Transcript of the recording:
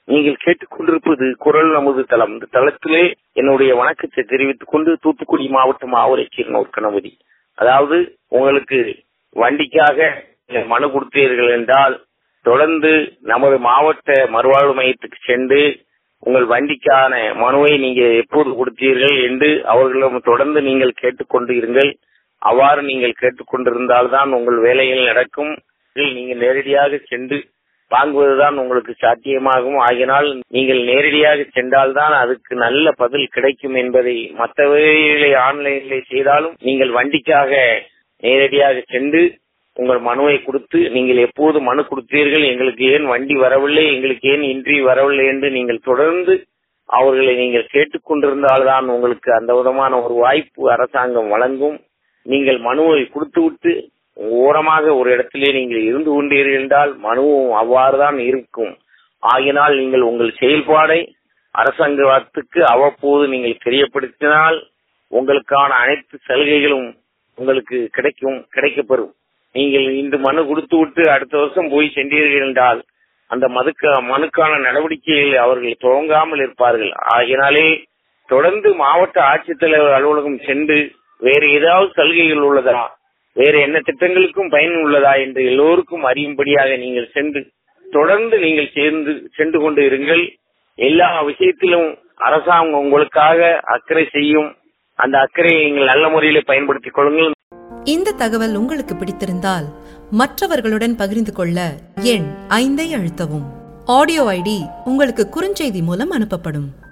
நீங்கள் கேட்டுக்கொண்டிருப்பது குரல் நமது தளம் இந்த தளத்திலே என்னுடைய வணக்கத்தை தெரிவித்துக் கொண்டு தூத்துக்குடி மாவட்டம் ஆவரை கீரனூர் கணபதி அதாவது உங்களுக்கு வண்டிக்காக மனு கொடுத்தீர்கள் என்றால் தொடர்ந்து நமது மாவட்ட மறுவாழ்வு மையத்துக்கு சென்று உங்கள் வண்டிக்கான மனுவை நீங்க எப்போது கொடுத்தீர்கள் என்று அவர்களிடம் தொடர்ந்து நீங்கள் கேட்டுக்கொண்டு இருங்கள் அவ்வாறு நீங்கள் கேட்டுக்கொண்டிருந்தால்தான் உங்கள் வேலைகள் நடக்கும் நீங்கள் நேரடியாக சென்று வாங்குவதுதான் உங்களுக்கு சாத்தியமாகும் ஆகினால் நீங்கள் நேரடியாக சென்றால்தான் அதுக்கு நல்ல பதில் கிடைக்கும் என்பதை மற்றவைகளை ஆன்லைனில் செய்தாலும் நீங்கள் வண்டிக்காக நேரடியாக சென்று உங்கள் மனுவை கொடுத்து நீங்கள் எப்போது மனு கொடுத்தீர்கள் எங்களுக்கு ஏன் வண்டி வரவில்லை எங்களுக்கு ஏன் இன்றி வரவில்லை என்று நீங்கள் தொடர்ந்து அவர்களை நீங்கள் கேட்டுக்கொண்டிருந்தால்தான் உங்களுக்கு அந்த விதமான ஒரு வாய்ப்பு அரசாங்கம் வழங்கும் நீங்கள் மனுவை கொடுத்துவிட்டு ஓரமாக ஒரு இடத்திலே நீங்கள் இருந்து கொண்டீர்கள் என்றால் மனுவும் அவ்வாறுதான் இருக்கும் ஆகினால் நீங்கள் உங்கள் செயல்பாடை அரசாங்கத்துக்கு அவ்வப்போது நீங்கள் தெரியப்படுத்தினால் உங்களுக்கான அனைத்து சலுகைகளும் உங்களுக்கு கிடைக்கும் கிடைக்கப்பெறும் நீங்கள் இன்று மனு கொடுத்து விட்டு அடுத்த வருஷம் போய் சென்றீர்கள் என்றால் அந்த மதுக்க மனுக்கான நடவடிக்கைகளை அவர்கள் துவங்காமல் இருப்பார்கள் ஆகினாலே தொடர்ந்து மாவட்ட ஆட்சித்தலைவர் அலுவலகம் சென்று வேறு ஏதாவது சலுகைகள் உள்ளதா வேறு என்ன திட்டங்களுக்கும் பயன் உள்ளதா என்று எல்லோருக்கும் அறியும்படியாக நீங்கள் சென்று தொடர்ந்து நீங்கள் சேர்ந்து சென்று கொண்டு இருங்கள் எல்லா விஷயத்திலும் அரசாங்கம் உங்களுக்காக அக்கறை செய்யும் அந்த அக்கறையை நீங்கள் நல்ல முறையில் பயன்படுத்திக் கொள்ளுங்கள் இந்த தகவல் உங்களுக்கு பிடித்திருந்தால் மற்றவர்களுடன் பகிர்ந்து கொள்ள எண் ஐந்தை அழுத்தவும் ஆடியோ ஐடி உங்களுக்கு குறுஞ்செய்தி மூலம் அனுப்பப்படும்